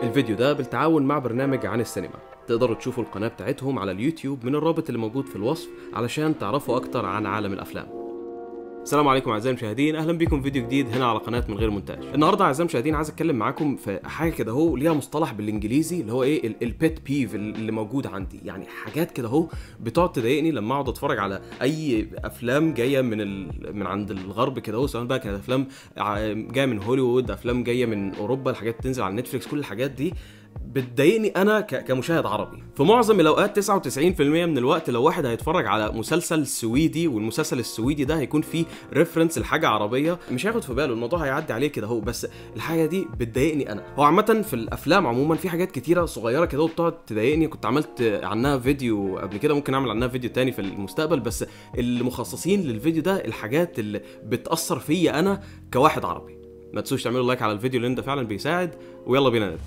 الفيديو ده بالتعاون مع برنامج عن السينما تقدروا تشوفوا القناة بتاعتهم على اليوتيوب من الرابط اللي موجود في الوصف علشان تعرفوا أكتر عن عالم الأفلام السلام عليكم اعزائي المشاهدين اهلا بيكم في فيديو جديد هنا على قناه من غير مونتاج النهارده اعزائي المشاهدين عايز اتكلم معاكم في حاجه كده اهو ليها مصطلح بالانجليزي اللي هو ايه البيت بيف اللي موجود عندي يعني حاجات كده اهو بتقعد تضايقني لما اقعد اتفرج على اي افلام جايه من ال... من عند الغرب كده اهو سواء بقى كانت افلام ع- جايه من هوليوود افلام جايه من اوروبا الحاجات بتنزل على نتفليكس كل الحاجات دي بتضايقني انا ك- كمشاهد عربي في معظم الاوقات 99% من الوقت لو واحد هيتفرج على مسلسل سويدي والمسلسل السويدي ده هيكون فيه ريفرنس لحاجه عربيه مش هياخد في باله الموضوع هيعدي عليه كده اهو بس الحاجه دي بتضايقني انا هو عامه في الافلام عموما في حاجات كتيره صغيره كده وبتقعد تضايقني كنت عملت عنها فيديو قبل كده ممكن اعمل عنها فيديو تاني في المستقبل بس المخصصين للفيديو ده الحاجات اللي بتاثر فيا انا كواحد عربي ما تنسوش تعملوا لايك على الفيديو لان ده فعلا بيساعد ويلا بينا نبدا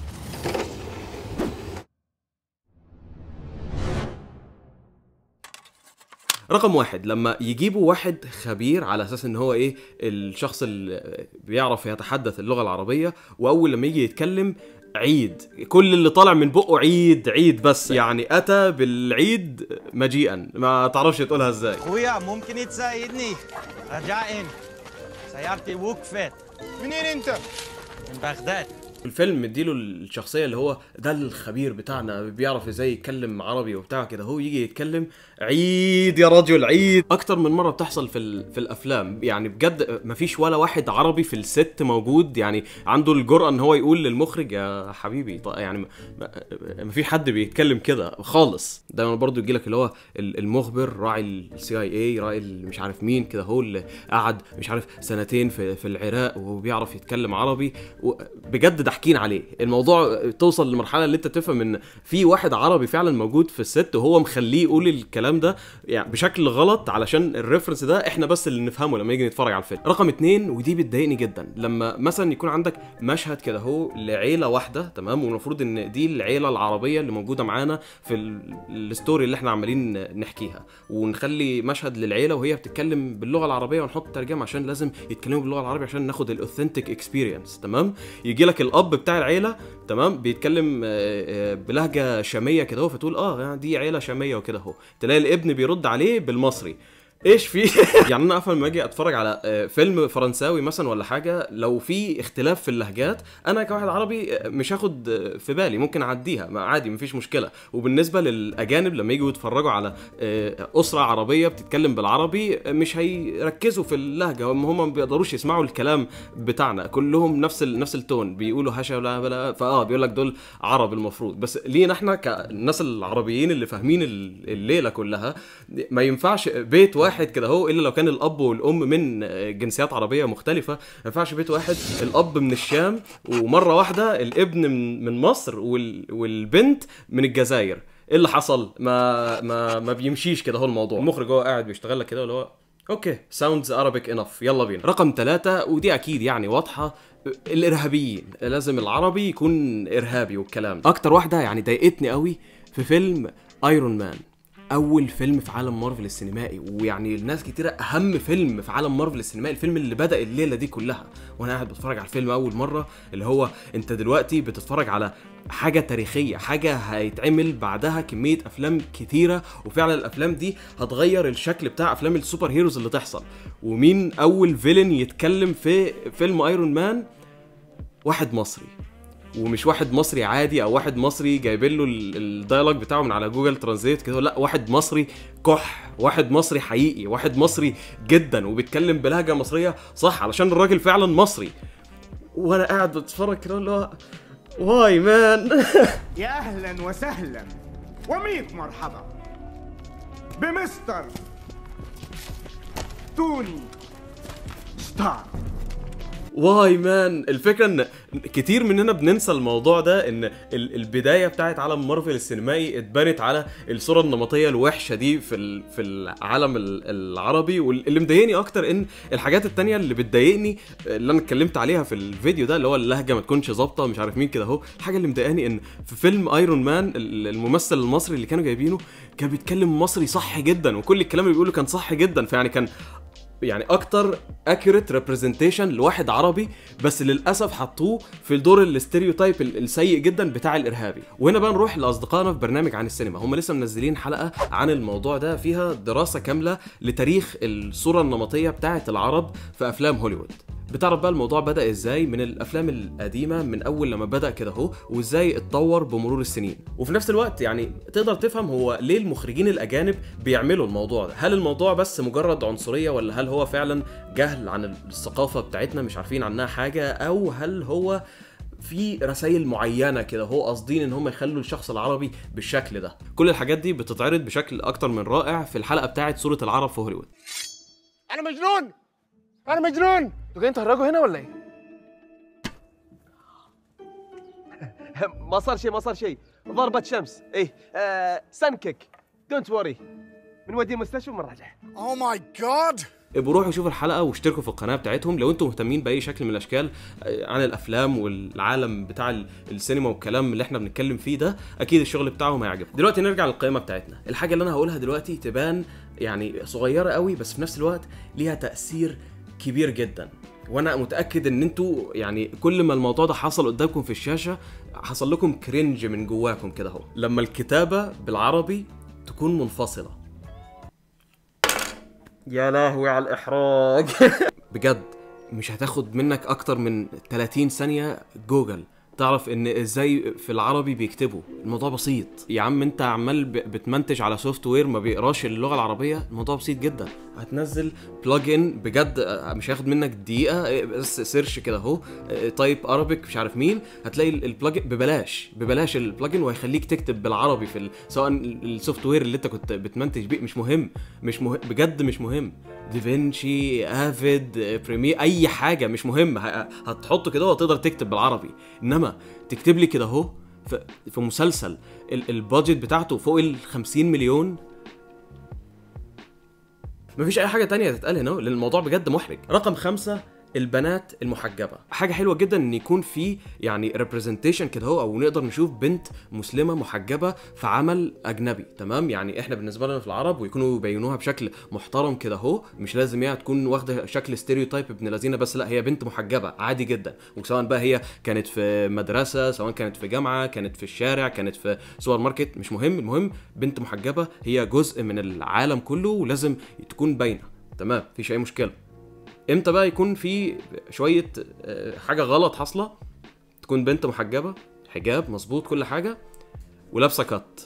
رقم واحد لما يجيبوا واحد خبير على اساس ان هو ايه الشخص اللي بيعرف يتحدث اللغه العربيه واول لما يجي يتكلم عيد كل اللي طالع من بقه عيد عيد بس يعني اتى بالعيد مجيئا ما تعرفش تقولها ازاي خويا ممكن تساعدني رجائن سيارتي وقفت منين انت؟ من بغداد الفيلم مديله الشخصيه اللي هو ده الخبير بتاعنا بيعرف ازاي يتكلم عربي وبتاع كده هو يجي يتكلم عيد يا رجل عيد اكتر من مره بتحصل في ال- في الافلام يعني بجد مفيش ولا واحد عربي في الست موجود يعني عنده الجرأه ان هو يقول للمخرج يا حبيبي ط- يعني م- م- مفيش حد بيتكلم كده خالص دايما برضو يجي لك اللي هو ال- المخبر راعي السي اي اي راعي ال- مش عارف مين كده هو اللي قعد مش عارف سنتين في في العراق وهو بيعرف يتكلم عربي و- بجد ضاحكين عليه الموضوع توصل لمرحله اللي انت تفهم ان في واحد عربي فعلا موجود في الست وهو مخليه يقول الكلام ده يعني بشكل غلط علشان الريفرنس ده احنا بس اللي نفهمه لما نيجي نتفرج على الفيلم رقم اتنين ودي بتضايقني جدا لما مثلا يكون عندك مشهد كده هو لعيله واحده تمام والمفروض ان دي العيله العربيه اللي موجوده معانا في ال- الستوري اللي احنا عمالين نحكيها ونخلي مشهد للعيله وهي بتتكلم باللغه العربيه ونحط ترجمه عشان لازم يتكلموا باللغه العربيه عشان ناخد الاوثنتيك اكسبيرينس تمام يجي لك الاب بتاع العيله تمام بيتكلم آه، آه، بلهجه شاميه كده هو فتقول اه يعني دي عيله شاميه وكده اهو تلاقي الابن بيرد عليه بالمصري ايش في يعني انا افهم لما اجي اتفرج على آه، فيلم فرنساوي مثلا ولا حاجه لو في اختلاف في اللهجات انا كواحد عربي آه، مش هاخد آه، في بالي ممكن اعديها ما عادي مفيش مشكله وبالنسبه للاجانب لما يجوا يتفرجوا على آه، اسره عربيه بتتكلم بالعربي آه، مش هيركزوا في اللهجه هم هم ما بيقدروش يسمعوا الكلام بتاعنا كلهم نفس ال... نفس التون بيقولوا هشا ولا بلا فاه بيقول لك دول عرب المفروض بس لينا احنا كالناس العربيين اللي فاهمين ال- الليله كلها ما ينفعش بيت واحد كده هو الا لو كان الاب والام من جنسيات عربيه مختلفه ما ينفعش بيت واحد الاب من الشام ومره واحده الابن من من مصر وال... والبنت من الجزائر ايه اللي حصل ما ما ما بيمشيش كده هو الموضوع المخرج هو قاعد بيشتغل لك كده اللي هو اوكي ساوندز ارابيك انف يلا بينا رقم ثلاثة ودي اكيد يعني واضحة الارهابيين لازم العربي يكون ارهابي والكلام ده. اكتر واحدة يعني ضايقتني قوي في فيلم ايرون مان اول فيلم في عالم مارفل السينمائي ويعني الناس كتيرة اهم فيلم في عالم مارفل السينمائي الفيلم اللي بدا الليله دي كلها وانا قاعد بتفرج على الفيلم اول مره اللي هو انت دلوقتي بتتفرج على حاجه تاريخيه حاجه هيتعمل بعدها كميه افلام كتيره وفعلا الافلام دي هتغير الشكل بتاع افلام السوبر هيروز اللي تحصل ومين اول فيلن يتكلم في فيلم ايرون مان واحد مصري ومش واحد مصري عادي او واحد مصري جايبين له ال- الديالوج بتاعه من على جوجل ترانزليت كده لا واحد مصري كح واحد مصري حقيقي واحد مصري جدا وبيتكلم بلهجه مصريه صح علشان الراجل فعلا مصري وانا قاعد بتفرج كده اللي هو واي مان يا اهلا وسهلا وميت مرحبا بمستر توني ستار واي مان الفكره ان كتير مننا بننسى الموضوع ده ان ال- البدايه بتاعت عالم مارفل السينمائي اتبنت على الصوره النمطيه الوحشه دي في ال- في العالم ال- العربي واللي مضايقني اكتر ان الحاجات التانية اللي بتضايقني اللي انا اتكلمت عليها في الفيديو ده اللي هو اللهجه ما تكونش ظابطه مش عارف مين كده اهو الحاجه اللي مضايقاني ان في فيلم ايرون مان ال- الممثل المصري اللي كانوا جايبينه كان بيتكلم مصري صح جدا وكل الكلام اللي بيقوله كان صح جدا فيعني كان يعني اكتر اكيوريت ريبريزنتيشن لواحد عربي بس للاسف حطوه في الدور الاستيريوتايب ال- السيء جدا بتاع الارهابي وهنا بقى نروح لاصدقائنا في برنامج عن السينما هم لسه منزلين حلقه عن الموضوع ده فيها دراسه كامله لتاريخ الصوره النمطيه بتاعه العرب في افلام هوليوود بتعرف بقى الموضوع بدأ ازاي من الافلام القديمه من اول لما بدأ كده اهو وازاي اتطور بمرور السنين وفي نفس الوقت يعني تقدر تفهم هو ليه المخرجين الاجانب بيعملوا الموضوع ده هل الموضوع بس مجرد عنصريه ولا هل هو فعلا جهل عن الثقافه بتاعتنا مش عارفين عنها حاجه او هل هو في رسائل معينه كده هو قاصدين ان هم يخلوا الشخص العربي بالشكل ده كل الحاجات دي بتتعرض بشكل اكتر من رائع في الحلقه بتاعه صوره العرب في هوليوود انا مجنون انا مجنون انتوا جايين تهرجوا هنا ولا ايه ما صار شيء ما صار شيء ضربة شمس ايه آه سنكك دونت وري بنوديه المستشفى وبنرجع Oh my god ابقوا روحوا شوفوا الحلقه واشتركوا في القناه بتاعتهم لو انتم مهتمين باي شكل من الاشكال آه، عن الافلام والعالم بتاع ال- السينما والكلام اللي احنا بنتكلم فيه ده اكيد الشغل بتاعهم هيعجبكم دلوقتي نرجع للقائمه بتاعتنا الحاجه اللي انا هقولها دلوقتي تبان يعني صغيره قوي بس في نفس الوقت ليها تاثير كبير جدا وانا متاكد ان انتوا يعني كل ما الموضوع ده حصل قدامكم في الشاشه حصل لكم كرنج من جواكم كده اهو لما الكتابه بالعربي تكون منفصله يا لهوي على الاحراج بجد مش هتاخد منك اكتر من 30 ثانيه جوجل تعرف ان ازاي في العربي بيكتبوا الموضوع بسيط يا عم انت عمال ب- بتمنتج على سوفت وير ما بيقراش اللغه العربيه الموضوع بسيط جدا هتنزل بلجن بجد آه، مش هياخد منك دقيقه آه، بس سيرش كده اهو تايب ارابيك مش عارف مين هتلاقي البلجن ببلاش ببلاش البلجن وهيخليك تكتب بالعربي في ال- سواء السوفت وير اللي انت كنت بتمنتج بيه مش مهم مش مهم بجد مش مهم ديفينشي افيد بريمير اي حاجه مش مهم ه- هتحطه كده وتقدر تكتب بالعربي انما تكتب لي كده اهو في- في مسلسل ال- البادجت بتاعته فوق ال 50 مليون مفيش اي حاجه تانية تتقال هنا لان الموضوع بجد محرج رقم خمسة البنات المحجبه حاجه حلوه جدا ان يكون في يعني ريبرزنتيشن كده هو او نقدر نشوف بنت مسلمه محجبه في عمل اجنبي تمام يعني احنا بالنسبه لنا في العرب ويكونوا يبينوها بشكل محترم كده اهو مش لازم هي تكون واخده شكل ستيريوتايب ابن لذينه بس لا هي بنت محجبه عادي جدا وسواء بقى هي كانت في مدرسه سواء كانت في جامعه كانت في الشارع كانت في سوبر ماركت مش مهم المهم بنت محجبه هي جزء من العالم كله ولازم تكون باينه تمام مفيش اي مشكله امتى بقى يكون في شويه آه، حاجه غلط حاصله تكون بنت محجبه حجاب مظبوط كل حاجه ولابسه كات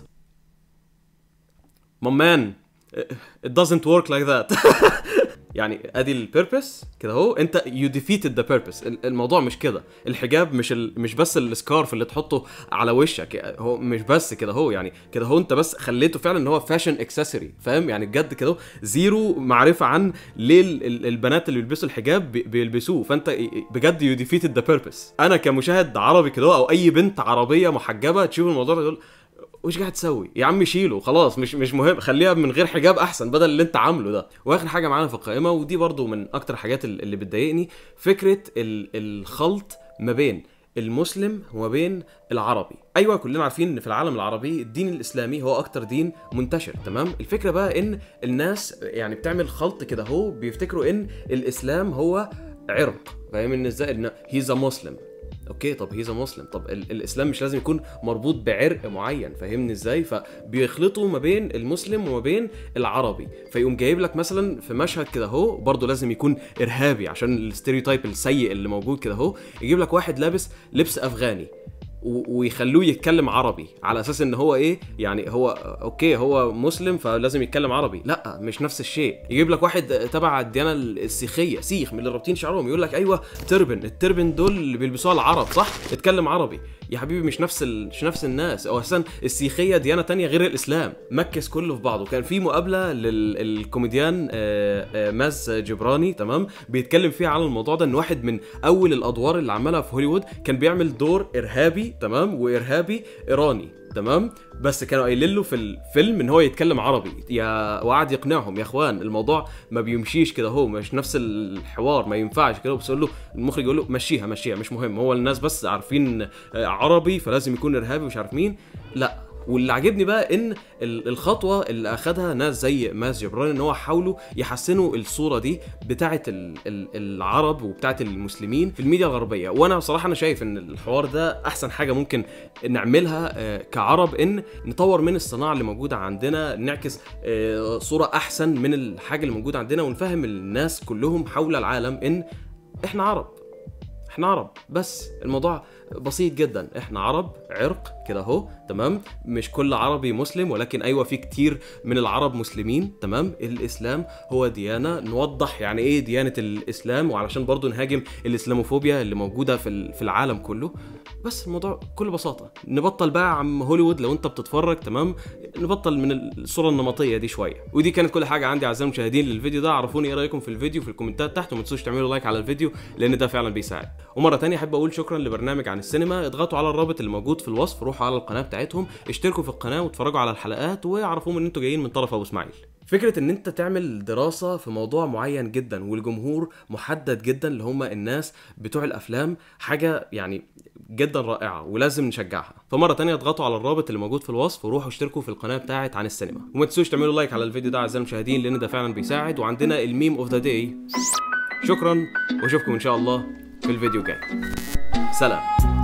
مامان it doesn't work like that يعني ادي البيربس كده اهو انت يو ديفيتد ذا بيربس الموضوع مش كده الحجاب مش ال... مش بس السكارف اللي تحطه على وشك هو مش بس كده اهو يعني كده اهو انت بس خليته فعلا ان هو فاشن اكسسوري فاهم يعني بجد كده اهو زيرو معرفه عن ليه ال- ال- البنات اللي بيلبسوا الحجاب بي- بيلبسوه فانت بجد يو ديفيتد ذا بيربس انا كمشاهد عربي كده اهو او اي بنت عربيه محجبه تشوف الموضوع ده تقول وش قاعد تسوي؟ يا عم شيله خلاص مش مش مهم خليها من غير حجاب احسن بدل اللي انت عامله ده واخر حاجه معانا في القائمه ودي برضو من اكتر الحاجات ال- اللي بتضايقني فكره ال- الخلط ما بين المسلم وما بين العربي ايوه كلنا عارفين ان في العالم العربي الدين الاسلامي هو اكتر دين منتشر تمام الفكره بقى ان الناس يعني بتعمل خلط كده اهو بيفتكروا ان الاسلام هو عرق فاهم ان ازاي ان هيز مسلم اوكي طب هيز مسلم طب ال- الاسلام مش لازم يكون مربوط بعرق معين فاهمني ازاي فبيخلطوا ما بين المسلم وما بين العربي فيقوم جايب لك مثلا في مشهد كده اهو برضه لازم يكون ارهابي عشان الستيريوتايب السيء اللي موجود كده اهو يجيب لك واحد لابس لبس افغاني و- ويخلوه يتكلم عربي على اساس ان هو ايه يعني هو اوكي هو مسلم فلازم يتكلم عربي لا مش نفس الشيء يجيب لك واحد تبع الديانه السيخيه سيخ من اللي رابطين شعرهم يقول لك ايوه تربن التربن دول اللي بيلبسوها العرب صح اتكلم عربي يا حبيبي مش نفس ال... مش نفس الناس او اساسا السيخيه ديانه تانية غير الاسلام مكس كله في بعضه كان في مقابله للكوميديان ماز جبراني تمام بيتكلم فيها على الموضوع ده ان واحد من اول الادوار اللي عملها في هوليوود كان بيعمل دور ارهابي تمام وارهابي ايراني تمام بس كانوا قايلين له في الفيلم ان هو يتكلم عربي يا وقعد يقنعهم يا اخوان الموضوع ما بيمشيش كده هو مش نفس الحوار ما ينفعش كده بس يقول له المخرج يقول له مشيها مشيها مش مهم هو الناس بس عارفين آه، عربي فلازم يكون ارهابي مش عارف مين لا واللي عاجبني بقى ان ال- الخطوه اللي اخدها ناس زي ماس جبران ان هو حاولوا يحسنوا الصوره دي بتاعه ال- ال- العرب وبتاعه المسلمين في الميديا الغربيه وانا بصراحه انا شايف ان الحوار ده احسن حاجه ممكن نعملها آه، كعرب ان نطور من الصناعه اللي موجوده عندنا نعكس آه، صوره احسن من الحاجه اللي موجوده عندنا ونفهم الناس كلهم حول العالم ان احنا عرب احنا عرب بس الموضوع بسيط جدا احنا عرب عرق كده اهو تمام مش كل عربي مسلم ولكن ايوه في كتير من العرب مسلمين تمام الاسلام هو ديانه نوضح يعني ايه ديانه الاسلام وعلشان برضو نهاجم الاسلاموفوبيا اللي موجوده في ال- في العالم كله بس الموضوع بكل بساطه نبطل بقى يا عم هوليوود لو انت بتتفرج تمام نبطل من الصوره النمطيه دي شويه ودي كانت كل حاجه عندي اعزائي المشاهدين للفيديو ده عرفوني ايه رايكم في الفيديو في الكومنتات تحت وما تنسوش تعملوا لايك على الفيديو لان ده فعلا بيساعد ومره تانية احب اقول شكرا لبرنامج عن السينما اضغطوا على الرابط اللي موجود في الوصف روحوا على القناه بتاعتهم اشتركوا في القناه واتفرجوا على الحلقات وعرفوهم ان انتوا جايين من طرف ابو اسماعيل فكره ان انت تعمل دراسه في موضوع معين جدا والجمهور محدد جدا اللي هم الناس بتوع الافلام حاجه يعني جدا رائعه ولازم نشجعها فمره تانية اضغطوا على الرابط اللي موجود في الوصف وروحوا اشتركوا في القناه بتاعت عن السينما وما تنسوش تعملوا لايك على الفيديو ده اعزائي المشاهدين لان ده فعلا بيساعد وعندنا الميم اوف ذا داي شكرا واشوفكم ان شاء الله في الفيديو الجاي سلام